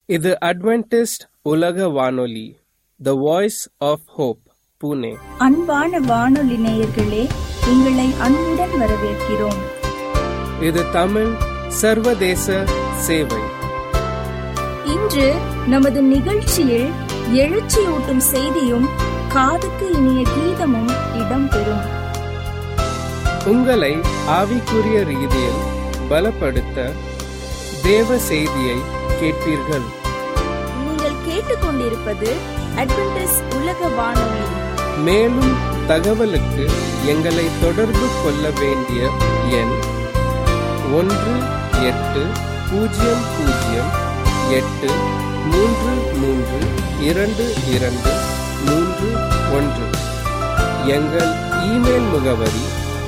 இது அட்வென்டிஸ்ட் உலக வானொலி the voice of hope Pune அன்பான வானொலி நேயர்களே உங்களை அன்புடன் வரவேற்கிறோம் இது தமிழ் சர்வதேச சேவை இன்று நமது நிகழ்ச்சியில் எழுச்சியூட்டும் செய்தியும் காதுக்கு இனிய கீதமும் இடம்பெறும் உங்களை ஆவிக்குரிய ரீதியில் பலப்படுத்த தேவ செய்தியை கேட்பீர்கள் நீங்கள் கேட்டுக்கொண்டிருப்பது அட்வென்டிஸ் உலக வானொலி மேலும் தகவலுக்கு எங்களை தொடர்பு கொள்ள வேண்டிய எண் ஒன்று எட்டு பூஜ்ஜியம் பூஜ்ஜியம் எட்டு மூன்று மூன்று இரண்டு இரண்டு மூன்று ஒன்று எங்கள் இமெயில் முகவரி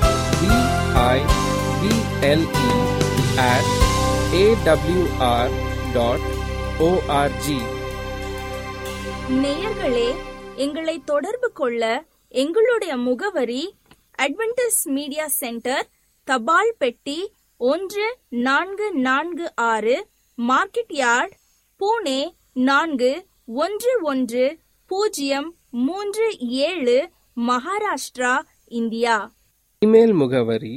BIBLE at AWR dot ORG நேயர்களே எங்களை தொடர்பு கொள்ள எங்களுடைய முகவரி அட்வென்டிஸ் மீடியா சென்டர் தபால் பெட்டி ஒன்று நான்கு நான்கு ஆறு மார்க்கெட் யார்ட் பூனே நான்கு ஒன்று ஒன்று பூஜ்ஜியம் மூன்று ஏழு மகாராஷ்டிரா இந்தியா இமெயில் முகவரி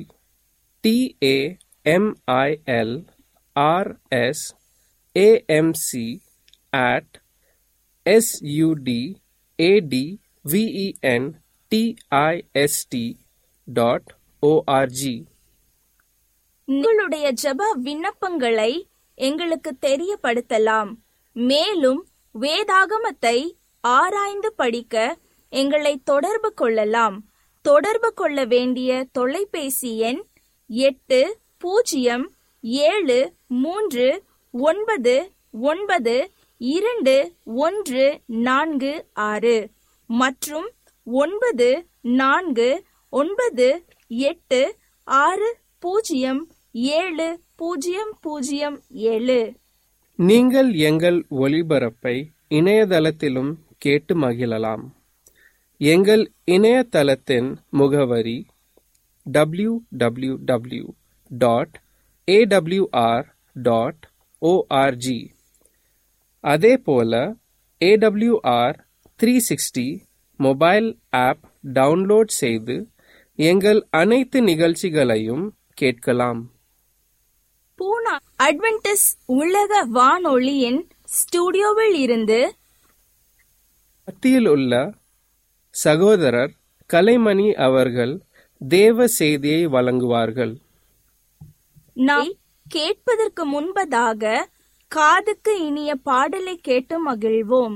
TAMIL RS AMC at SUD AD VEN TIST dot ORG உங்களுடைய ஜெப விண்ணப்பங்களை எங்களுக்கு தெரியப்படுத்தலாம் மேலும் வேதாகமத்தை ஆராய்ந்து படிக்க எங்களை தொடர்பு கொள்ளலாம் தொடர்பு கொள்ள வேண்டிய தொலைபேசி எண் எட்டு பூஜ்ஜியம் ஏழு மூன்று ஒன்பது ஒன்பது இரண்டு ஒன்று நான்கு ஆறு மற்றும் ஒன்பது நான்கு ஒன்பது எட்டு ஆறு பூஜ்ஜியம் ஏழு பூஜ்ஜியம் பூஜ்ஜியம் ஏழு நீங்கள் எங்கள் ஒளிபரப்பை இணையதளத்திலும் கேட்டு மகிழலாம் எங்கள் இணையதளத்தின் முகவரி W W W dot AWR dot ORG அதே போல AWR three sixty mobile app download செய்து எங்கள் அனைத்து நிகழ்ச்சிகளையும் கேட்கலாம் பூனா அட்வென்டிஸ் உலக வானொலியின் ஸ்டுடியோவில் இருந்து மத்தியில் உள்ள சகோதரர் கலைமணி அவர்கள் தேவ செய்தியை வழங்குவார்கள் நாம் கேட்பதற்கு முன்பதாக காதுக்கு இனிய பாடலை கேட்டு மகிழ்வோம்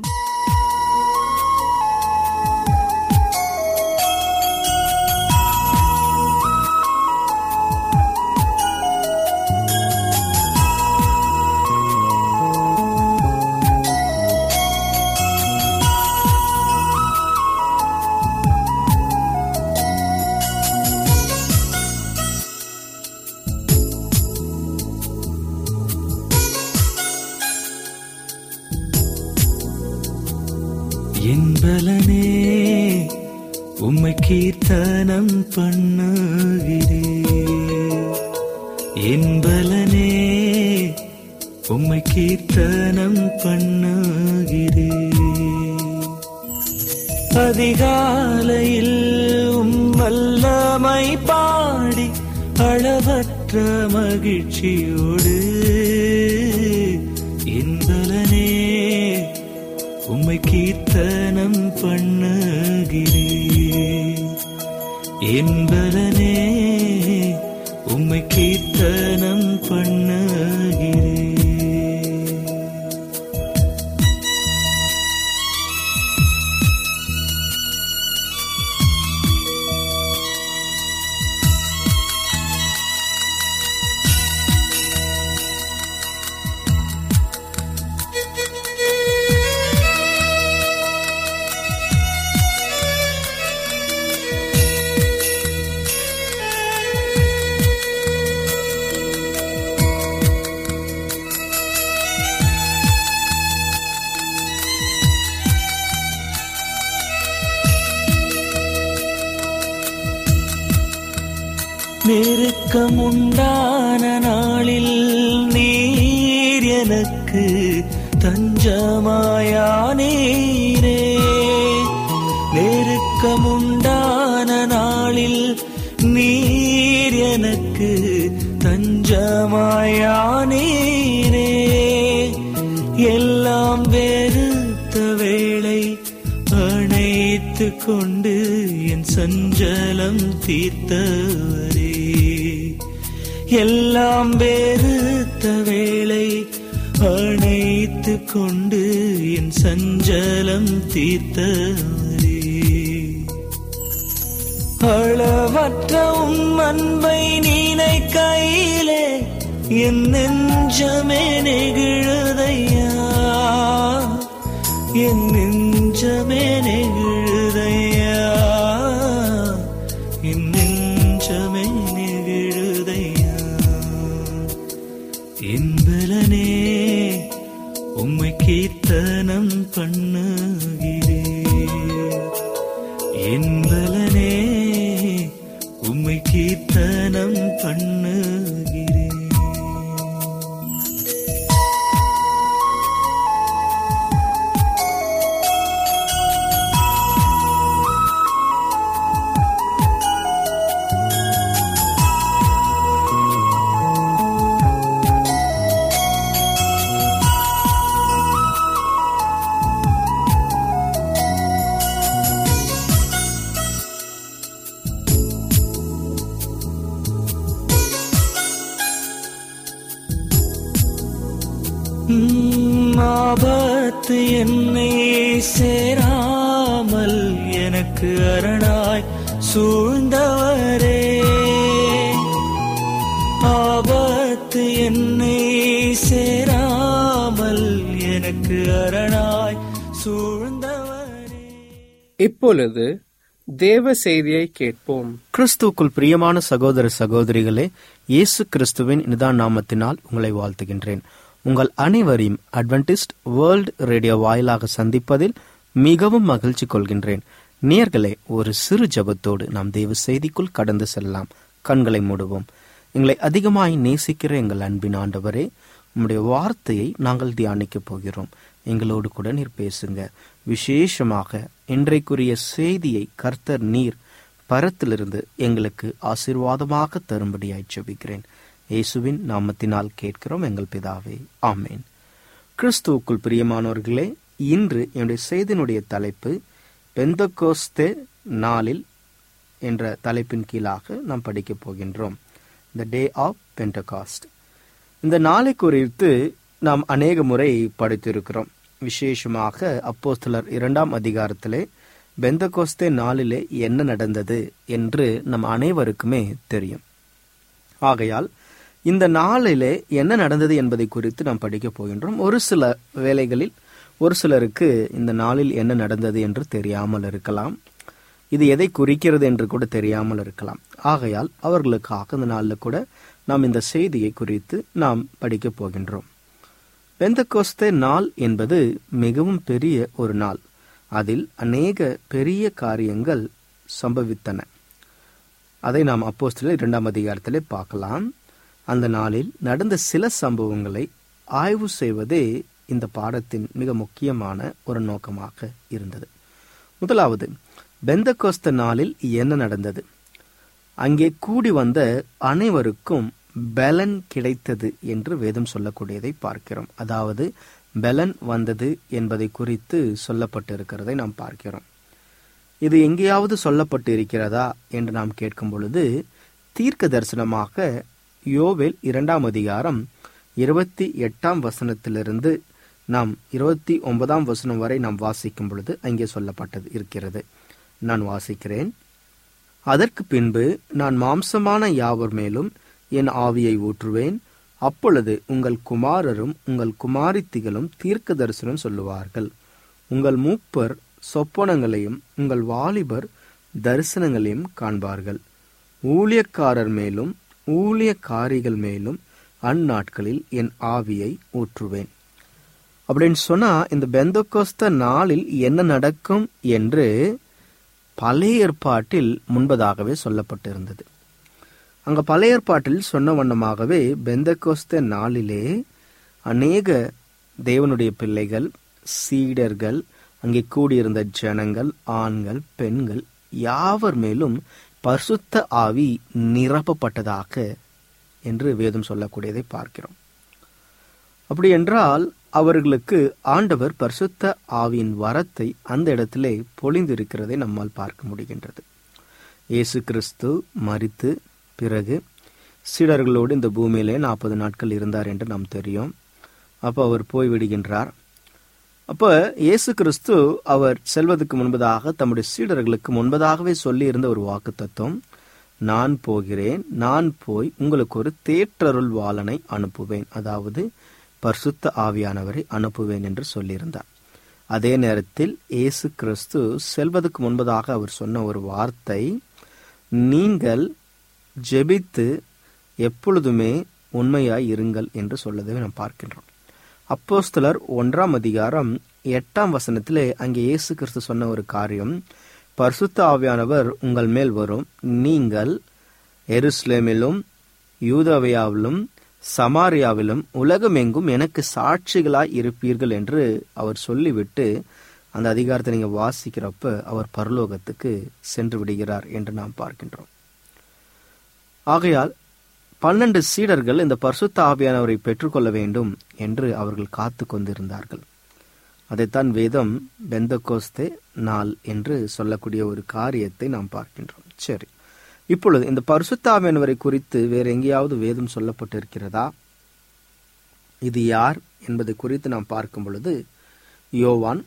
என்பலனே உம்மை கீர்த்தனம் பண்ணுகிறே என்பலனே உம்மை கீர்த்தனம் பண்ணுகிறே அதிகாலையில் உம் வல்லமை பாடி அளவற்ற மகிழ்ச்சியோடு என்பலனே உம்மை கீர்த்தனம் பண்ணுகிறே என்பலனே உம்மை கீர்த்தனம் பண்ணுகிறே நெருக்கம் உண்டான நாளில் நீர் எனக்கு தஞ்சமாயானீரே நெருக்கமுண்டான நாளில் நீர் எனக்கு தஞ்சமாயானீரே எல்லாம் வெறுத்த வேளை அணைத்து கொண்டு என் சஞ்சலம் தீர்த்தவரே எல்லாம் வெறுத்த வேளை அணைத்து கொண்டு என் சஞ்சலம் தீர்த்தவரே அளவற்ற உம் அன்பை நீனை கையிலே என் நெஞ்சமே நெகிழுதையா என் நெஞ்சமே நெகிழுதையா என் நெஞ்சமே நெகிழுதையா என்பலனே உம்மை கீர்த்தனம் பண்ணுகிறேன் என்பலனே உம்மை கீர்த்தனம் பண்ணுகிறேன் உம், ஆபத்து என்னை சேராமல் எனக்கு அரணாய் சூழ்ந்தவரே ஆபத்து என்னை சேராமல் எனக்கு அரணாய் சூழ்ந்தவரே இப்பொழுது தேவ செய்தியை கேட்போம் கிறிஸ்துவுக்குள் பிரியமான சகோதர சகோதரிகளே இயேசு கிறிஸ்துவின் நிதான் நாமத்தினால் உங்களை வாழ்த்துகின்றேன் உங்கள் அனைவரையும் அட்வென்டிஸ்ட் வேர்ல்ட் ரேடியோ வாயிலாக சந்திப்பதில் மிகவும் மகிழ்ச்சி கொள்கின்றேன் நேர்களே ஒரு சிறு ஜெபத்தோடு நாம் தேவ செய்திக்குள் கடந்து செல்லலாம் கண்களை மூடுவோம் எங்களை அதிகமாய் நேசிக்கிற எங்கள் அன்பின் ஆண்டவரே உம்முடைய வார்த்தையை நாங்கள் தியானிக்கப் போகிறோம் எங்களோடு கூட நீர் பேசுங்க விசேஷமாக இன்றைக்குரிய செய்தியை கர்த்தர் நீர் பரத்திலிருந்து எங்களுக்கு ஆசீர்வாதமாக தரும்படியாய் ஜெபிக்கிறேன் இயேசுவின் நாமத்தினால் கேட்கிறோம் எங்கள் பிதாவே ஆமேன் கிறிஸ்துவுக்குள் பிரியமானவர்களே இன்று என்னுடைய செய்தியினுடைய தலைப்பு பெந்தகோஸ்தே நாளில் என்ற தலைப்பின் கீழாக நாம் படிக்கப் போகின்றோம் த டே ஆஃப் பெண்டகாஸ்ட் இந்த நாளை குறித்து நாம் அநேக முறை படித்திருக்கிறோம் விசேஷமாக அப்போஸ்தலர் இரண்டாம் அதிகாரத்திலே பெந்தகோஸ்தே நாளிலே என்ன நடந்தது என்று நம் அனைவருக்குமே தெரியும் ஆகையால் இந்த நாளிலே என்ன நடந்தது என்பதை குறித்து நாம் படிக்கப் போகின்றோம் ஒரு சில வேளைகளில் ஒரு சிலருக்கு இந்த நாளில் என்ன நடந்தது என்று தெரியாமல் இருக்கலாம் இது எதை குறிக்கிறது என்று கூட தெரியாமல் இருக்கலாம் ஆகையால் அவர்களுக்காக இந்த நாளில் கூட நாம் இந்த செய்தியை குறித்து நாம் படிக்கப் போகின்றோம் பெந்தகோஸ்தே நாள் என்பது மிகவும் பெரிய ஒரு நாள் அதில் அநேக பெரிய காரியங்கள் சம்பவித்தன அதை நாம் அப்போஸ்தலர் இரண்டாம் அதிகாரத்திலே பார்க்கலாம் அந்த நாளில் நடந்த சில சம்பவங்களை ஆய்வு செய்வதே இந்த பாடத்தின் மிக முக்கியமான ஒரு நோக்கமாக இருந்தது முதலாவது பெந்தகோஸ்த நாளில் என்ன நடந்தது அங்கே கூடி வந்த அனைவருக்கும் பலன் கிடைத்தது என்று வேதம் சொல்லக்கூடியதை பார்க்கிறோம் அதாவது பலன் வந்தது என்பதை குறித்து சொல்லப்பட்டிருக்கிறதை நாம் பார்க்கிறோம் இது எங்கேயாவது சொல்லப்பட்டு இருக்கிறதா என்று நாம் கேட்கும் பொழுது தீர்க்க தரிசனமாக யோவேல் இரண்டாம் அதிகாரம் இருபத்தி எட்டாம் வசனத்திலிருந்து நாம் இருபத்தி ஒன்பதாம் வசனம் வரை நாம் வாசிக்கும் பொழுது அங்கே சொல்லப்பட்டது இருக்கிறது நான் வாசிக்கிறேன் அதற்கு பின்பு நான் மாம்சமான யாவர் மேலும் என் ஆவியை ஊற்றுவேன் அப்பொழுது உங்கள் குமாரரும் உங்கள் குமாரித்திகளும் தீர்க்க தரிசனம் சொல்லுவார்கள் உங்கள் மூப்பர் சொப்பனங்களையும் உங்கள் வாலிபர் தரிசனங்களையும் காண்பார்கள் ஊழியக்காரர் மேலும் ஊழியக்காரிகள் மேலும் அந்நாட்களில் என் ஆவியை ஊற்றுவேன் அப்படின்னு சொன்னா இந்த பெந்தகோஸ்த நாளில் என்ன நடக்கும் என்று பழைய ஏற்பாட்டில் முன்பதாகவே சொல்லப்பட்டிருந்தது அங்க பழைய ஏற்பாட்டில் சொன்ன வண்ணமாகவே பெந்தகோஸ்த நாளிலே அநேக தேவனுடைய பிள்ளைகள் சீடர்கள் அங்கே கூடியிருந்த ஜனங்கள் ஆண்கள் பெண்கள் யாவர் மேலும் பரிசுத்த ஆவி நிரப்பப்பட்டதாக என்று வேதம் சொல்லக்கூடியதை பார்க்கிறோம் அப்படி என்றால் அவர்களுக்கு ஆண்டவர் பரிசுத்த ஆவியின் வரத்தை அந்த இடத்திலே பொழிந்திருக்கிறதை நம்மால் பார்க்க முடிகின்றது இயேசு கிறிஸ்து மரித்து பிறகு சீடர்களோடு இந்த பூமியிலே நாற்பது நாட்கள் இருந்தார் என்று நாம் தெரியும் அப்போ அவர் போய் விடுகின்றார் அப்ப இயேசு கிறிஸ்து அவர் செல்வதற்கு முன்பதாக தம்முடைய சீடர்களுக்கு முன்பதாகவே சொல்லி இருந்த ஒரு வாக்கு தத்துவம் நான் போகிறேன் நான் போய் உங்களுக்கு ஒரு தேற்றருள் வாளனை அனுப்புவேன் அதாவது பரிசுத்த ஆவியானவரை அனுப்புவேன் என்று சொல்லியிருந்தார் அதே நேரத்தில் இயேசு கிறிஸ்து செல்வதற்கு முன்பதாக அவர் சொன்ன ஒரு வார்த்தை நீங்கள் ஜெபித்து எப்பொழுதுமே உண்மையாய் இருங்கள் என்று சொல்லதை நாம் பார்க்கின்றோம் அப்போஸ்தலர் ஒன்றாம் அதிகாரம் எட்டாம் வசனத்திலே அங்கே இயேசு கிறிஸ்து சொன்ன ஒரு காரியம் பரிசுத்த ஆவியானவர் உங்கள் மேல் வரும் நீங்கள் எருஸ்லேமிலும் யூதவையாவிலும் சமாரியாவிலும் உலகமெங்கும் எனக்கு சாட்சிகளாய் இருப்பீர்கள் என்று அவர் சொல்லிவிட்டு அந்த அதிகாரத்தை நீங்க வாசிக்கிறப்ப அவர் பரலோகத்துக்கு சென்று விடுகிறார் என்று நாம் பார்க்கின்றோம் ஆகையால் பன்னெண்டு சீடர்கள் இந்த பரிசுத்த ஆவியானவரை பெற்றுக்கொள்ள வேண்டும் என்று அவர்கள் காத்து கொண்டிருந்தார்கள் அதைத்தான் வேதம் பெந்தகோஸ்தே நாள் என்று சொல்லக்கூடிய ஒரு காரியத்தை நாம் பார்க்கின்றோம் சரி இப்பொழுது இந்த பரிசுத்த ஆவியானவரை குறித்து வேற எங்கேயாவது வேதம் சொல்லப்பட்டிருக்கிறதா இது யார் என்பதை குறித்து நாம் பார்க்கும் பொழுது யோவான்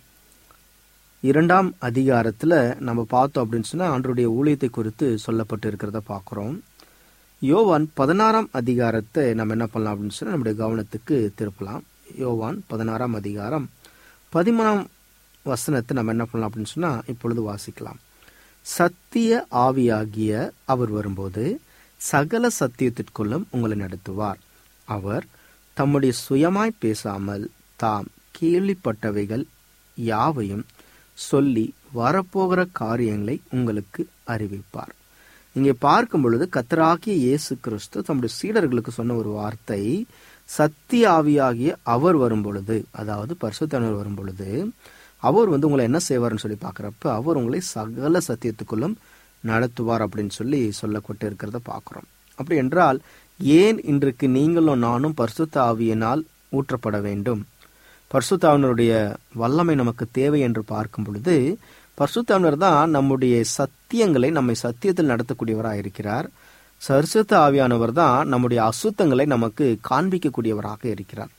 இரண்டாம் அதிகாரத்துல நம்ம பார்த்தோம் அப்படின்னு சொன்னா ஆண்டருடைய ஊழியத்தை குறித்து சொல்லப்பட்டு இருக்கிறத பார்க்கிறோம் யோவான் பதினாறாம் அதிகாரத்தை நம்ம என்ன பண்ணலாம் அப்படின்னு சொன்னா நம்முடைய கவனத்துக்கு திருப்பலாம் யோவான் பதினாறாம் அதிகாரம் பதிமூணாம் வசனத்தை நம்ம என்ன பண்ணலாம் அப்படின்னு சொன்னா இப்பொழுது வாசிக்கலாம் சத்திய ஆவியாகிய அவர் வரும்போது சகல சத்தியத்திற்குள்ளும் உங்களை நடத்துவார் அவர் தம்முடைய சுயமாய் பேசாமல் தாம் கேள்விப்பட்டவைகள் யாவையும் சொல்லி வரப்போகிற காரியங்களை உங்களுக்கு அறிவிப்பார் இங்கே பார்க்கும் பொழுது கத்தராகிய இயேசு கிறிஸ்து தம்முடைய சீடர்களுக்கு சொன்ன ஒரு வார்த்தை சத்திய ஆவியாகிய அவர் வரும் பொழுது அதாவது பரிசுத்தனர் வரும் பொழுது அவர் வந்து உங்களை என்ன செய்வார்னு சொல்லி பார்க்குறப்ப அவர் உங்களை சகல சத்தியத்துக்குள்ளும் நடத்துவார் அப்படின்னு சொல்லி சொல்லப்பட்டு இருக்கிறத பார்க்குறோம் அப்படி என்றால் ஏன் இன்றைக்கு நீங்களும் நானும் பரிசுத்த ஆவியினால் ஊற்றப்பட வேண்டும் பரிசுத்தாவினருடைய வல்லமை நமக்கு தேவை என்று பார்க்கும் பொழுது பரிசுத்தாவினர் தான் நம்முடைய சத்தியங்களை நம்மை சத்தியத்தில் நடத்தக்கூடியவராக இருக்கிறார் சரிசுத்த ஆவியானவர் தான் நம்முடைய அசுத்தங்களை நமக்கு காண்பிக்கக்கூடியவராக இருக்கிறார்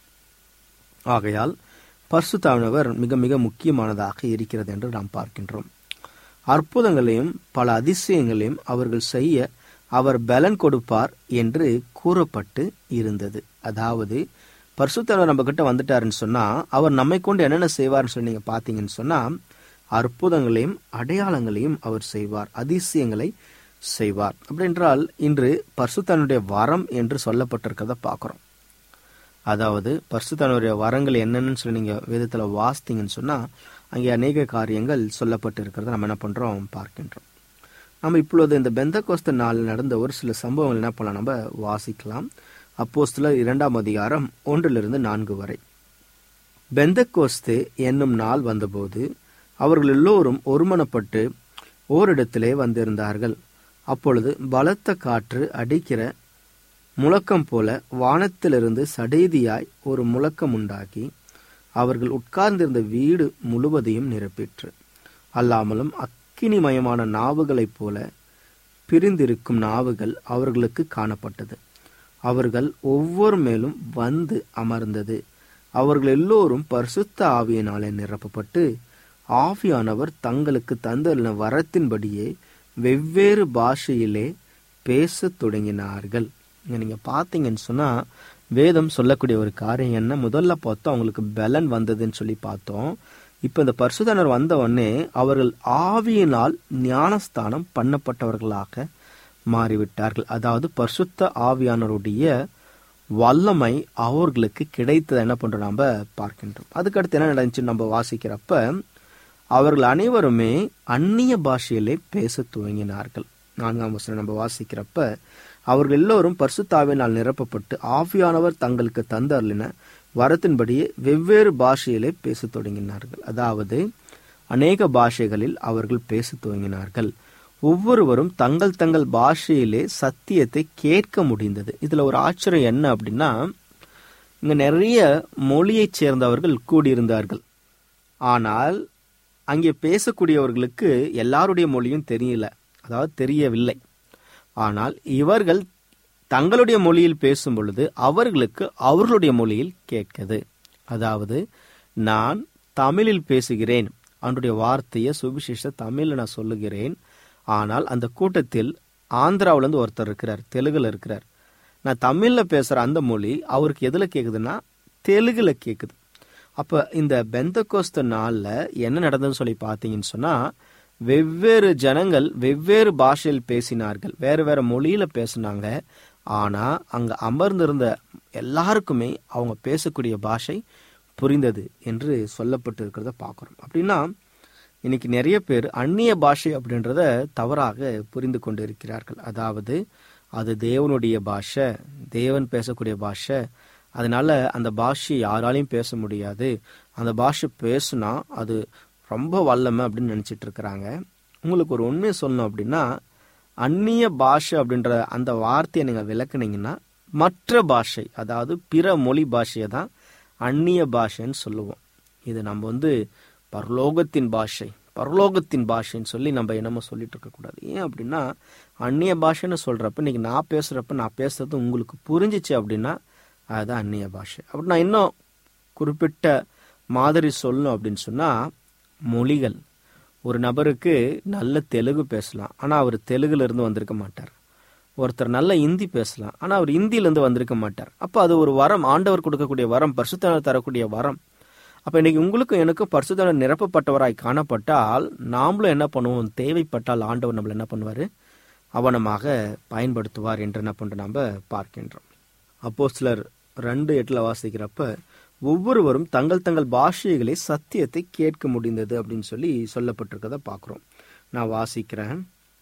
ஆகையால் பரிசுத்தாவினவர் மிக மிக முக்கியமானதாக இருக்கிறது என்று நாம் பார்க்கின்றோம் அற்புதங்களையும் பல அதிசயங்களையும் அவர்கள் செய்ய அவர் பலன் கொடுப்பார் என்று கூறப்பட்டு இருந்தது அதாவது பரிசுத்தவர் நம்ம கிட்ட வந்துட்டாருன்னு சொன்னா அவர் நம்மை கொண்டு என்னென்ன செய்வார்னு சொல்லி நீங்க பாத்தீங்கன்னு சொன்னா அற்புதங்களையும் அடையாளங்களையும் அவர் செய்வார் அதிசயங்களை செய்வார் அப்படின்றால் இன்று பரிசுத்தனுடைய வரம் என்று சொல்லப்பட்டிருக்கிறத பார்க்கிறோம் அதாவது பரிசுத்தனுடைய வரங்கள் என்னென்னு சொல்லி நீங்க வேதத்துல வாசித்தீங்கன்னு சொன்னா அங்கே அநேக காரியங்கள் சொல்லப்பட்டு இருக்கிறத நம்ம என்ன பண்றோம் பார்க்கின்றோம் நம்ம இப்பொழுது இந்த பெந்தகோஸ்த நாள் நடந்த ஒரு சில சம்பவங்கள் என்ன பண்ணலாம் நம்ம வாசிக்கலாம் அப்போஸ்தல இரண்டாம் அதிகாரம் ஒன்றிலிருந்து நான்கு வரை பெந்தகோஸ்தே என்னும் நாள் வந்தபோது அவர்கள் எல்லோரும் ஒருமனப்பட்டு ஓரிடத்திலே வந்திருந்தார்கள் அப்பொழுது பலத்த காற்று அடிக்கிற முழக்கம் போல வானத்திலிருந்து சடேதியாய் ஒரு முழக்கம் உண்டாக்கி அவர்கள் உட்கார்ந்திருந்த வீடு முழுவதையும் நிரப்பிற்று அல்லாமலும் அக்கினிமயமான நாவுகளைப் போல பிரிந்திருக்கும் நாவுகள் அவர்களுக்கு காணப்பட்டது அவர்கள் ஒவ்வொரு மேலும் வந்து அமர்ந்தது அவர்கள் எல்லோரும் பரிசுத்த ஆவியினாலே நிரப்பப்பட்டு ஆவியானவர் தங்களுக்கு தந்துள்ள வரத்தின்படியே வெவ்வேறு பாஷையிலே பேசத் தொடங்கினார்கள் இங்க நீங்க பாத்தீங்கன்னு சொன்னா வேதம் சொல்லக்கூடிய ஒரு காரியம் என்ன முதல்ல பார்த்தோம் அவங்களுக்கு பலன் வந்ததுன்னு சொல்லி பார்த்தோம் இப்ப இந்த பரிசுதனர் வந்த உடனே அவர்கள் ஆவியினால் ஞானஸ்தானம் பண்ணப்பட்டவர்களாக மாறிவிட்டார்கள் அதாவது பரிசுத்த ஆவியானருடைய வல்லமை அவர்களுக்கு கிடைத்தது என்ன பண்றோம் நாம பார்க்கின்றோம் அதுக்கடுத்து என்ன நடந்துச்சு நம்ம வாசிக்கிறப்ப அவர்கள் அனைவருமே அந்நிய பாஷையிலே பேச துவங்கினார்கள் நான்காம் வசனம் நம்ம வாசிக்கிறப்ப அவர்கள் எல்லோரும் பரிசுத்தாவினால் நிரப்பப்பட்டு ஆவியானவர் தங்களுக்கு தந்தருளின வரத்தின்படியே வெவ்வேறு பாஷையிலே பேசத் தொடங்கினார்கள் அதாவது அநேக பாஷைகளில் அவர்கள் பேசத் துவங்கினார்கள் ஒவ்வொருவரும் தங்கள் தங்கள் பாஷையிலே சத்தியத்தை கேட்க முடிந்தது இதுல ஒரு ஆச்சரியம் என்ன அப்படின்னா இங்க நிறைய மொழியைச் சேர்ந்தவர்கள் கூடியிருந்தார்கள் ஆனால் அங்கே பேசக்கூடியவர்களுக்கு எல்லாருடைய மொழியும் தெரியல அதாவது தெரியவில்லை ஆனால் இவர்கள் தங்களுடைய மொழியில் பேசும் பொழுது அவர்களுக்கு அவர்களுடைய மொழியில் கேட்குது அதாவது நான் தமிழில் பேசுகிறேன் அவனுடைய வார்த்தையை சுவிசேஷ தமிழில் நான் சொல்லுகிறேன் ஆனால் அந்த கூட்டத்தில் ஆந்திராவுல இருந்து ஒருத்தர் இருக்கிறார் தெலுங்குல இருக்கிறார் நான் தமிழ்ல பேசுற அந்த மொழி அவருக்கு எதுல கேக்குதுன்னா தெலுங்குல கேக்குது அப்ப இந்த பெந்தகோஸ்த நாள்ல என்ன நடந்ததுன்னு சொல்லி பார்த்தீங்கன்னு சொன்னா வெவ்வேறு ஜனங்கள் வெவ்வேறு பாஷையில் பேசினார்கள் வேற வேற மொழியில பேசினாங்க ஆனா அங்க அமர்ந்திருந்த எல்லாருக்குமே அவங்க பேசக்கூடிய பாஷை புரிந்தது என்று சொல்லப்பட்டு இருக்கிறத பார்க்கிறோம் அப்படின்னா இன்னைக்கு நிறைய பேர் அந்நிய பாஷை அப்படின்றத தவறாக புரிந்து கொண்டு இருக்கிறார்கள் அதாவது அது தேவனுடைய பாஷை தேவன் பேசக்கூடிய பாஷை அதனால அந்த பாஷை யாராலையும் பேச முடியாது அந்த பாஷை பேசுனா அது ரொம்ப வல்லமை அப்படின்னு நினைச்சிட்டு இருக்கிறாங்க உங்களுக்கு ஒரு உண்மையை சொல்லணும் அப்படின்னா அந்நிய பாஷை அப்படின்ற அந்த வார்த்தையை நீங்க விளக்குனீங்கன்னா மற்ற பாஷை அதாவது பிற மொழி பாஷையை தான் அந்நிய பாஷைன்னு சொல்லுவோம் இது நம்ம வந்து பரலோகத்தின் பாஷை பரலோகத்தின் பாஷைன்னு சொல்லி நம்ம என்னமோ சொல்லிட்டு இருக்கக்கூடாது ஏன் அப்படின்னா அந்நிய பாஷைன்னு சொல்றப்ப இன்னைக்கு நான் பேசுறப்ப நான் பேசுறது உங்களுக்கு புரிஞ்சிச்சு அப்படின்னா அதுதான் அந்நிய பாஷை அப்படி நான் இன்னும் குறிப்பிட்ட மாதிரி சொல்லணும் அப்படின்னு சொன்னா மொழிகள் ஒரு நபருக்கு நல்ல தெலுங்கு பேசலாம் ஆனா அவர் தெலுங்குல இருந்து வந்திருக்க மாட்டார் ஒருத்தர் நல்ல இந்தி பேசலாம் ஆனா அவர் இந்தியில இருந்து வந்திருக்க மாட்டார் அப்ப அது ஒரு வரம் ஆண்டவர் கொடுக்கக்கூடிய வரம் பரிசுத்தனர் தரக்கூடிய வரம் அப்ப இன்னைக்கு உங்களுக்கும் எனக்கும் பரிசுத்தனர் நிரப்பப்பட்டவராய் காணப்பட்டால் நாமளும் என்ன பண்ணுவோம் தேவைப்பட்டால் ஆண்டவர் நம்மள என்ன பண்ணுவாரு அவனமாக பயன்படுத்துவார் என்று என்ன பண்றோம் நாம பார்க்கின்றோம் அப்போ சிலர் ரெண்டு எட்டுல வாசிக்கிறப்ப ஒவ்வொருவரும் தங்கள் தங்கள் பாஷைகளை சத்தியத்தை கேட்க முடிந்தது அப்படின்னு சொல்லி சொல்லப்பட்டிருக்கத பார்க்கிறோம் நான் வாசிக்கிறேன்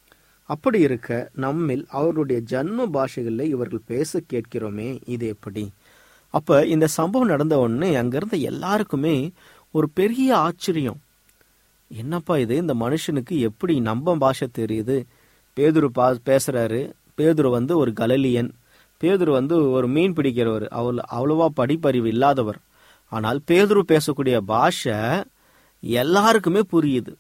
அப்படி இருக்க நம்மில் அவருடைய ஜன்ம பாஷைகளில் இவர்கள் பேச கேட்கிறோமே இது எப்படி அப்ப இந்த சம்பவம் நடந்த உடனே அங்கிருந்த எல்லாருக்குமே ஒரு பெரிய ஆச்சரியம் என்னப்பா இது இந்த மனுஷனுக்கு எப்படி நம்ம பாஷை தெரியுது பேதுரு பா பேசுறாரு பேதுரு வந்து ஒரு கலலியன் பேதுரு வந்து ஒரு மீன் பிடிக்கிறவர் அவள் அவ்வளவா படிப்பறிவு இல்லாதவர் ஆனால் பேதுரு பேசக்கூடிய பாஷை எல்லாருக்குமே புரியுது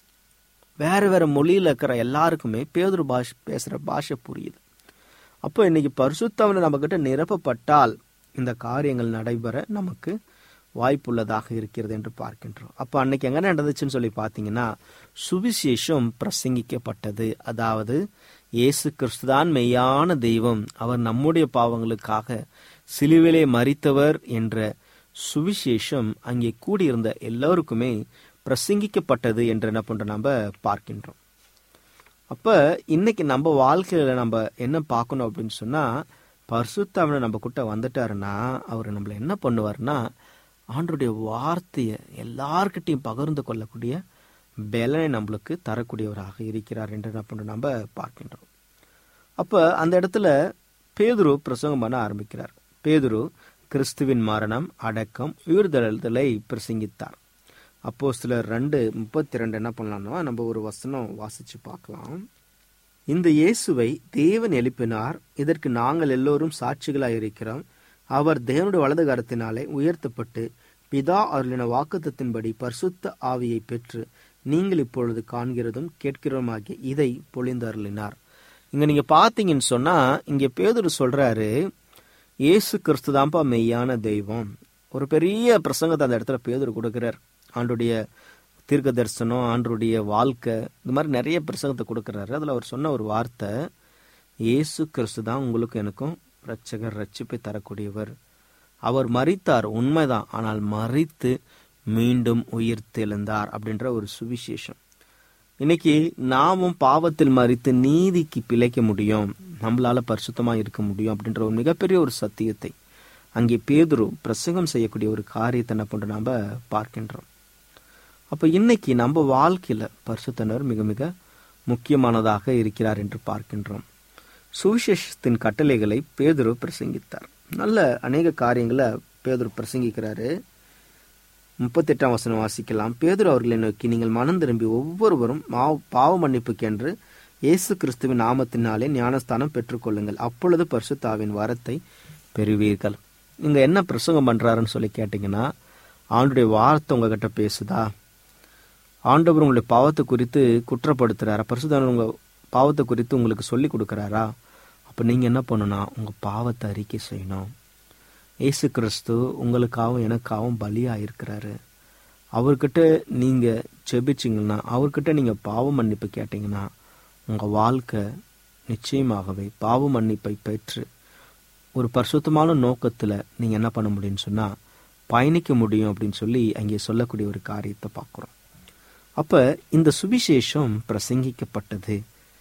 வேற வேற மொழியில இருக்கிற எல்லாருக்குமே பேதுரு பாஷை பேசுற பாஷை புரியுது அப்போ இன்னைக்கு பரிசுத்தவனை நம்ம கிட்ட நிரப்பப்பட்டால் இந்த காரியங்கள் நடைபெற நமக்கு வாய்ப்புள்ளதாக இருக்கிறது என்று பார்க்கின்றோம் அப்போ அன்னைக்கு எங்க நடந்துச்சுன்னு சொல்லி பார்த்தீங்கன்னா சுவிசேஷம் பிரசங்கிக்கப்பட்டது அதாவது இயேசு கிறிஸ்துதான் மெய்யான தெய்வம் அவர் நம்முடைய பாவங்களுக்காக சிலுவிலே மறித்தவர் என்ற சுவிசேஷம் அங்கே கூடியிருந்த எல்லோருக்குமே பிரசங்கிக்கப்பட்டது என்று என்ன பண்றோம் நம்ம பார்க்கின்றோம் அப்ப இன்னைக்கு நம்ம வாழ்க்கையில நம்ம என்ன பார்க்கணும் அப்படின்னு சொன்னா பரிசுத்தாவனை நம்ம கிட்ட வந்துட்டாருன்னா அவர் நம்மள என்ன பண்ணுவாருன்னா ஆண்டுடைய வார்த்தையை எல்லார்கிட்டையும் பகிர்ந்து கொள்ளக்கூடிய பலனை நம்மளுக்கு தரக்கூடியவராக இருக்கிறார் என்று என்ன பண்றோம் நம்ம பார்க்கின்றோம் அப்ப அந்த இடத்துல பேதுரு பிரசங்கம் பண்ண ஆரம்பிக்கிறார் பேதுரு கிறிஸ்துவின் மரணம் அடக்கம் உயிர்தெழுதலை பிரசங்கித்தார் அப்போ சிலர் ரெண்டு முப்பத்தி ரெண்டு என்ன பண்ணலாம்னா நம்ம ஒரு வசனம் வாசிச்சு பார்க்கலாம் இந்த இயேசுவை தேவன் எழுப்பினார் இதற்கு நாங்கள் எல்லோரும் சாட்சிகளாய் இருக்கிறோம் அவர் தேவனுடைய வலது கரத்தினாலே உயர்த்தப்பட்டு பிதா அருளின வாக்குத்தத்தின்படி பரிசுத்த ஆவியை பெற்று நீங்கள் இப்பொழுது காண்கிறதும் கேட்கிறோமாகிய இதை பொழிந்து அருளினார் இங்க நீங்க பாத்தீங்கன்னு சொன்னா இங்க பேதுரு சொல்றாரு இயேசு கிறிஸ்து தான்ப்பா மெய்யான தெய்வம் ஒரு பெரிய பிரசங்கத்தை அந்த இடத்துல பேதுரு கொடுக்கிறார் ஆண்டுடைய தீர்க்க தரிசனம் ஆண்டருடைய வாழ்க்கை இந்த மாதிரி நிறைய பிரசங்கத்தை கொடுக்கிறாரு அதுல அவர் சொன்ன ஒரு வார்த்தை இயேசு கிறிஸ்து தான் உங்களுக்கும் எனக்கும் ரட்சகர் ரட்சிப்பை தரக்கூடியவர் அவர் மறித்தார் உண்மைதான் ஆனால் மறித்து மீண்டும் உயிர் தெழுந்தார் அப்படின்ற ஒரு சுவிசேஷம் இன்னைக்கு நாமும் பாவத்தில் மறித்து நீதிக்கு பிழைக்க முடியும் நம்மளால பரிசுத்தமா இருக்க முடியும் அப்படின்ற ஒரு மிகப்பெரிய ஒரு சத்தியத்தை அங்கே பேதுரு பிரசங்கம் செய்யக்கூடிய ஒரு காரியத்தை என்ன பண்ற நாம பார்க்கின்றோம் அப்ப இன்னைக்கு நம்ம வாழ்க்கையில பரிசுத்தனர் மிக மிக முக்கியமானதாக இருக்கிறார் என்று பார்க்கின்றோம் சுவிசேஷத்தின் கட்டளைகளை பேதுரு பிரசங்கித்தார் நல்ல அநேக காரியங்களை பேதுரு பிரசங்கிக்கிறாரு முப்பத்தெட்டாம் வசனம் வாசிக்கலாம் பேதுரு அவர்களை நோக்கி நீங்கள் மனம் திரும்பி ஒவ்வொருவரும் மா- பாவ மன்னிப்புக்கென்று இயேசு கிறிஸ்துவின் நாமத்தினாலே ஞானஸ்தானம் பெற்றுக்கொள்ளுங்கள் அப்பொழுது பரிசுத்தாவின் வரத்தை பெறுவீர்கள் நீங்க என்ன பிரசங்கம் பண்றாருன்னு சொல்லி கேட்டீங்கன்னா ஆண்டுடைய வார்த்தை உங்ககிட்ட பேசுதா ஆண்டவர் உங்களுடைய பாவத்தை குறித்து குற்றப்படுத்துறாரா பரிசுத்தவர் உங்க பாவத்தை குறித்து உங்களுக்கு சொல்லி கொடுக்கறாரா அப்ப நீங்க என்ன பண்ணணும்னா உங்க பாவத்தை அறிக்கை செய்யணும் இயேசு கிறிஸ்து உங்களுக்காகவும் எனக்காகவும் பலியா இருக்கிறாரு அவர்கிட்ட நீங்க ஜெபிச்சிங்கன்னா அவர்கிட்ட நீங்க பாவ மன்னிப்பு கேட்டீங்கன்னா உங்க வாழ்க்கை நிச்சயமாகவே பாவ மன்னிப்பை பெற்று ஒரு பரிசுத்தமான நோக்கத்துல நீங்க என்ன பண்ண முடியும்னு சொன்னா பயணிக்க முடியும் அப்படின்னு சொல்லி அங்கே சொல்லக்கூடிய ஒரு காரியத்தை பார்க்கிறோம் அப்ப இந்த சுவிசேஷம் பிரசங்கிக்கப்பட்டது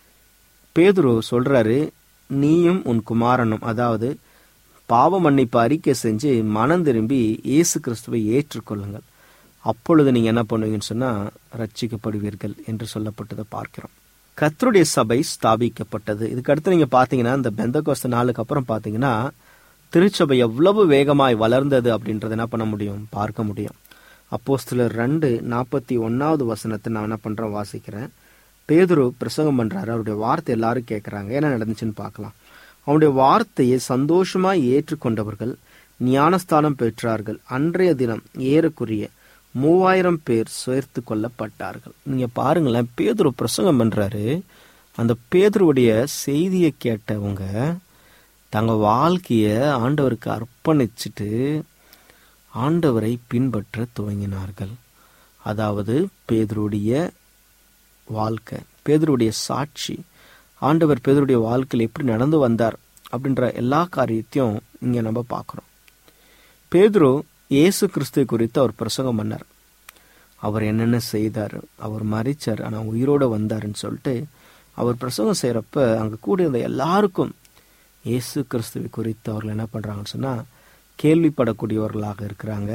பேதுரு சொல்றாரு நீயும் உன் குமாரனும் அதாவது பாவ மன்னிப்பு அறிக்கை செஞ்சு மனம் திரும்பி இயேசு கிறிஸ்துவை ஏற்றுக்கொள்ளுங்கள் அப்பொழுது நீங்க என்ன பண்ணுவீங்கன்னு சொன்னா ரட்சிக்கப்படுவீர்கள் என்று சொல்லப்பட்டதை பார்க்கிறோம் கர்த்தருடைய சபை ஸ்தாபிக்கப்பட்டது இதுக்கு அடுத்து நீங்க பாத்தீங்கன்னா இந்த பெந்தகோஸ்த நாளுக்கு அப்புறம் பாத்தீங்கன்னா திருச்சபை எவ்வளவு வேகமாய் வளர்ந்தது அப்படின்றத என்ன பண்ண முடியும் பார்க்க முடியும் அப்போஸ்தலர் ரெண்டு நாற்பத்தி ஒன்னாவது வசனத்தை நான் என்ன பண்றேன் வாசிக்கிறேன் பேதுரு பிரசங்கம் பண்றாரு அவருடைய வார்த்தை எல்லாரும் கேட்கறாங்க என்ன நடந்துச்சுன்னு பார்க்கலாம் அவனுடைய வார்த்தையை சந்தோஷமாய் ஏற்றுக்கொண்டவர்கள் ஞானஸ்தானம் பெற்றார்கள் அன்றைய தினம் ஏறக்குரிய மூவாயிரம் பேர் சேர்த்து கொள்ளப்பட்டார்கள் நீங்க பாருங்களேன் பேதுரு பிரசங்கம் பண்றாரு அந்த பேதுருவுடைய செய்தியை கேட்டவங்க தங்க வாழ்க்கைய ஆண்டவருக்கு அர்ப்பணிச்சுட்டு ஆண்டவரை பின்பற்ற துவங்கினார்கள் அதாவது பேதுருடைய வாழ்க்கை பேதுருடைய சாட்சி ஆண்டவர் பேதுருடைய வாழ்க்கையில் எப்படி நடந்து வந்தார் அப்படின்ற எல்லா காரியத்தையும் இங்க நம்ம பார்க்கிறோம் பேதுரு இயேசு கிறிஸ்து குறித்து அவர் பிரசங்கம் பண்ணார் அவர் என்னென்ன செய்தார் அவர் மறிச்சார் ஆனா உயிரோட வந்தாருன்னு சொல்லிட்டு அவர் பிரசங்கம் செய்யறப்ப அங்க கூட இருந்த எல்லாருக்கும் இயேசு கிறிஸ்துவை குறித்து அவர்கள் என்ன பண்றாங்கன்னு சொன்னா கேள்விப்படக்கூடியவர்களாக இருக்கிறாங்க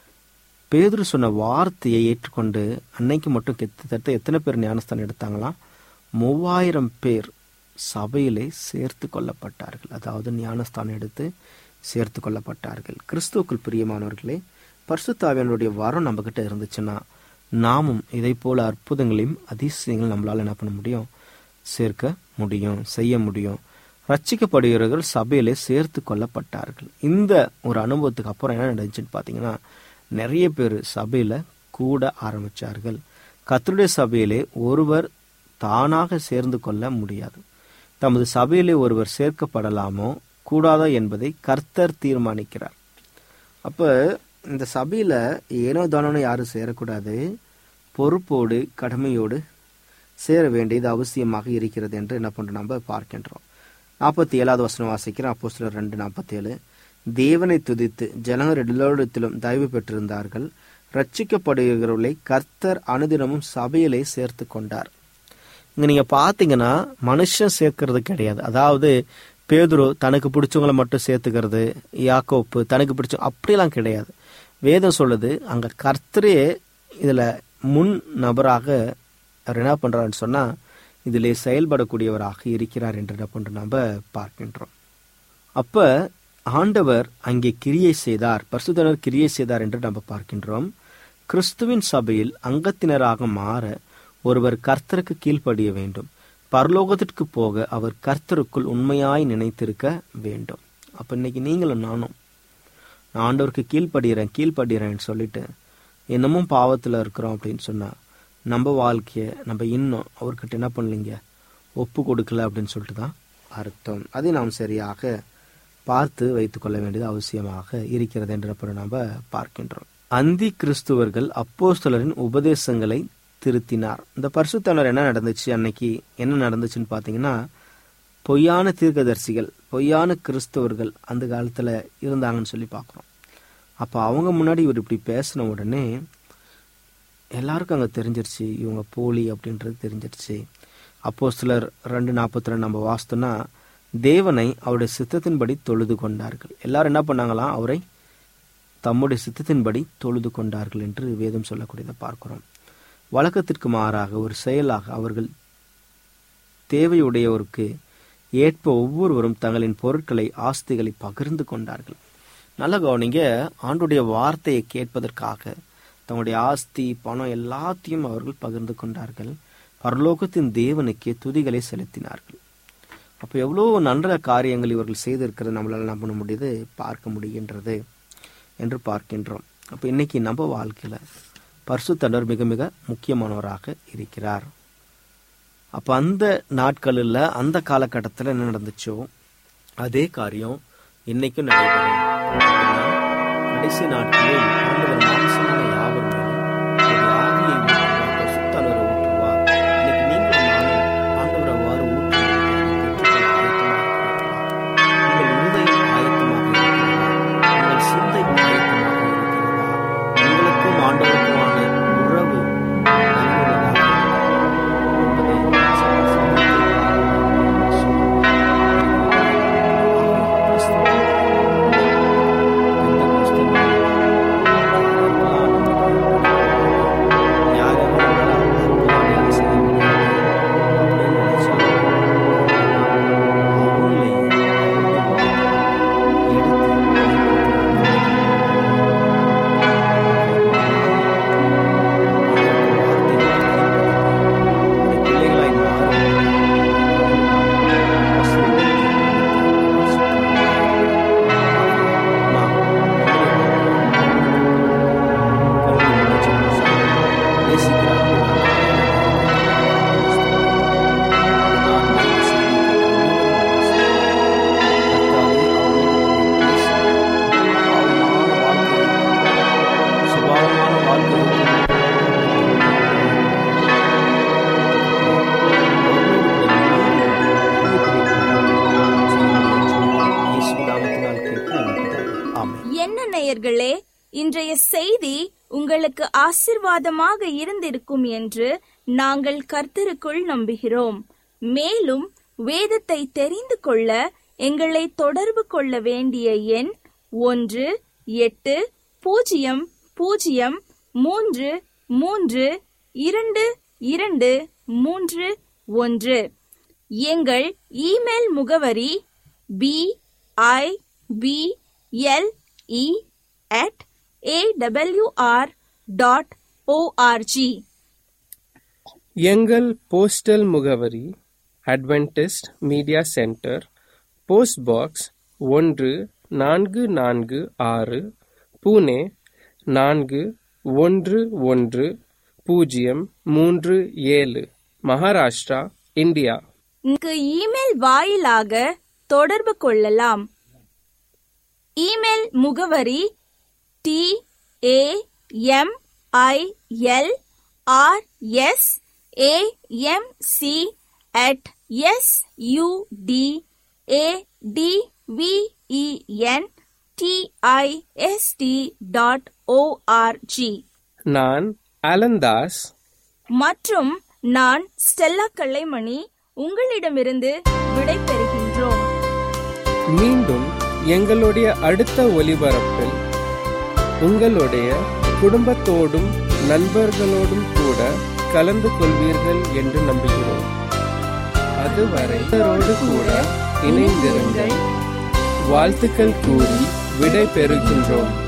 பேதுரு சொன்ன வார்த்தையை ஏற்றுக்கொண்டு அன்னைக்கு மட்டும் கிட்டத்தட்ட எத்தனை பேர் ஞானஸ்தானம் எடுத்தாங்களாம் மூவாயிரம் பேர் சபையிலே சேர்த்து கொள்ளப்பட்டார்கள் அதாவது ஞானஸ்தானம் எடுத்து சேர்த்து கொள்ளப்பட்டார்கள் கிறிஸ்துவுக்குள் பிரியமானவர்களே பரிசுத்தாவியனுடைய வரம் நம்ம கிட்ட இருந்துச்சுன்னா நாமும் இதை போல அற்புதங்களையும் அதிசயங்களும் நம்மளால என்ன பண்ண முடியும் சேர்க்க முடியும் செய்ய முடியும் ரட்சிக்கப்படுகிறவர்கள் சபையிலே சேர்த்து கொள்ளப்பட்டார்கள் இந்த ஒரு அனுபவத்துக்கு அப்புறம் என்ன நடந்துச்சுன்னு பார்த்தீங்கன்னா நிறைய பேர் சபையில கூட ஆரம்பிச்சார்கள் கர்த்தருடைய சபையிலே ஒருவர் தானாக சேர்ந்து கொள்ள முடியாது தமது சபையிலே ஒருவர் சேர்க்கப்படலாமோ கூடாதா என்பதை கர்த்தர் தீர்மானிக்கிறார் அப்ப இந்த சபையில ஏனோ தானோன்னு யாரும் சேரக்கூடாது பொறுப்போடு கடமையோடு சேர வேண்டியது அவசியமாக இருக்கிறது என்று என்ன பண்றோம் நம்ம பார்க்கின்றோம் நாற்பத்தி ஏழாவது வசனம் வாசிக்கிறோம் அப்போ சிலர் ரெண்டு நாற்பத்தி ஏழு தேவனை துதித்து ஜனங்கள் எல்லோரிடத்திலும் தயவு பெற்றிருந்தார்கள் ரட்சிக்கப்படுகிறவர்களை கர்த்தர் அனுதினமும் சபையிலே சேர்த்து கொண்டார் இங்க நீங்க பாத்தீங்கன்னா மனுஷன் சேர்க்கறது கிடையாது அதாவது பேதுரு தனக்கு பிடிச்சவங்கள மட்டும் சேர்த்துக்கிறது யாக்கோப்பு தனக்கு பிடிச்ச அப்படிலாம் கிடையாது வேதம் சொல்லுது அங்க கர்த்தரே இதுல முன் நபராக அவர் என்ன பண்றாருன்னு சொன்னா இதிலே செயல்படக்கூடியவராக இருக்கிறார் என்று என்ன பண்றோம் நம்ம பார்க்கின்றோம் அப்ப ஆண்டவர் அங்கே கிரியை செய்தார் பரிசுத்தனர் கிரியை செய்தார் என்று நம்ம பார்க்கின்றோம் கிறிஸ்துவின் சபையில் அங்கத்தினராக மாற ஒருவர் கர்த்தருக்கு கீழ்ப்படிய வேண்டும் பரலோகத்திற்கு போக அவர் கர்த்தருக்குள் உண்மையாய் நினைத்திருக்க வேண்டும் அப்ப இன்னைக்கு நீங்களும் நானும் நான் ஆண்டவருக்கு கீழ்ப்படுகிறேன் கீழ்ப்படுகிறேன்னு சொல்லிட்டு என்னமும் பாவத்துல இருக்கிறோம் அப்படின்னு சொன்னா நம்ம வாழ்க்கைய நம்ம இன்னும் அவர்கிட்ட என்ன பண்ணலீங்க ஒப்பு கொடுக்கல அப்படின்னு சொல்லிட்டு தான் அர்த்தம் அதை நாம் சரியாக பார்த்து வைத்துக் கொள்ள வேண்டியது அவசியமாக இருக்கிறது என்ற நம்ம பார்க்கின்றோம் அந்தி கிறிஸ்துவர்கள் அப்போஸ்தலரின் உபதேசங்களை திருத்தினார் இந்த பரிசுத்தனர் என்ன நடந்துச்சு அன்னைக்கு என்ன நடந்துச்சுன்னு பாத்தீங்கன்னா பொய்யான தீர்க்கதரிசிகள் பொய்யான கிறிஸ்தவர்கள் அந்த காலத்துல இருந்தாங்கன்னு சொல்லி பார்க்கிறோம் அப்ப அவங்க முன்னாடி இவர் இப்படி பேசின உடனே எல்லாருக்கும் அங்க தெரிஞ்சிருச்சு இவங்க போலி அப்படின்றது தெரிஞ்சிருச்சு அப்போ சிலர் ரெண்டு நாற்பத்தி ரெண்டு நம்ம வாசித்தோம்னா தேவனை அவருடைய சித்தத்தின்படி தொழுது கொண்டார்கள் எல்லாரும் என்ன பண்ணாங்களாம் அவரை தம்முடைய சித்தத்தின்படி தொழுது கொண்டார்கள் என்று வேதம் சொல்லக்கூடியதை பார்க்கிறோம் வழக்கத்திற்கு மாறாக ஒரு செயலாக அவர்கள் தேவையுடையவருக்கு ஏற்ப ஒவ்வொருவரும் தங்களின் பொருட்களை ஆஸ்திகளை பகிர்ந்து கொண்டார்கள் நல்ல கவனிங்க ஆண்டுடைய வார்த்தையை கேட்பதற்காக தங்களுடைய ஆஸ்தி பணம் எல்லாத்தையும் அவர்கள் பகிர்ந்து கொண்டார்கள் பரலோகத்தின் தேவனுக்கே துதிகளை செலுத்தினார்கள் அப்போ எவ்வளோ நல்ல காரியங்கள் இவர்கள் செய்திருக்கிறது நம்மளால் என்ன பண்ண முடியுது பார்க்க முடிகின்றது என்று பார்க்கின்றோம் அப்போ இன்னைக்கு நம்ம வாழ்க்கையில் பரிசுத்தண்டர் மிக மிக முக்கியமானவராக இருக்கிறார் அப்போ அந்த நாட்களில் அந்த காலகட்டத்தில் என்ன நடந்துச்சோ அதே காரியம் இன்னைக்கும் நடைபெறும் அப்படின்னா, கடைசி நாட்களில் ஆண்டவர் மாம்சமான யாவர் மேலும் அவருடைய ஆவியை ஊற்றுவார், பரிசுத்தாவியை ஊற்றுவார். இன்னைக்கு நீங்களும் நானும் ஆண்டவர் அவ்வாறு ஊற்றுவதற்கு பெற்றுக்கொள்ள ஆயத்தமாக இருக்கிறீர்களா? உங்கள் இருதயம் ஆயத்தமாக இருக்கிறதா? உங்கள் சிந்தை ஆயத்தமாக இருக்கிறதா? உங்களுக்கும் ஆண்டவருக்குமான உறவு நன்மையுள்ளதாக இருக்கிறதா? என்பதை சற்று சிந்தித்து பிள்ளைகளாய் சுபாவமான வாழ்க்கை என்ன நேயர்களே இன்றைய செய்தி உங்களுக்கு ஆசிர்வாதமாக இருந்திருக்கும் என்று நாங்கள் கர்த்தருக்குள் நம்புகிறோம் மேலும் வேதத்தை தெரிந்து கொள்ள எங்களை தொடர்பு கொள்ள வேண்டிய எண் ஒன்று எட்டு பூஜ்ஜியம் பூஜ்ஜியம் மூன்று மூன்று இரண்டு இரண்டு மூன்று ஒன்று எங்கள் இமெயில் முகவரி B I B L E at AWR dot ORG எங்கள் போஸ்டல் முகவரி Adventist media centre post box ஒன்று நான்கு நான்கு ஆறு புனே நான்கு ஒன்று ஒன்று பூஜ்ஜியம் மூன்று ஏழு மகாராஷ்டிரா இந்தியா இங்கு இமெயில் வாயிலாக தொடர்பு கொள்ளலாம் இமெயில் முகவரி T A M I L R S A M C at S U D A D V E N T I S T dot ORG நான் அலந்தாஸ் மற்றும் நான் ஸ்டெல்லா கல்லைமணி உங்களிடமிருந்து விடை பெறுகின்றோம் மீண்டும் எங்களுடைய அடுத்த ஒலிபரப்பில் உங்களுடைய குடும்பத்தோடும் நண்பர்களோடும் கூட கலந்து கொள்வீர்கள் என்று நம்புகிறோம் அதுவரை இவரோடு கூட இணைந்திருங்கள் வாழ்த்துக்கள் கூறி விடை பெறுகின்றோம்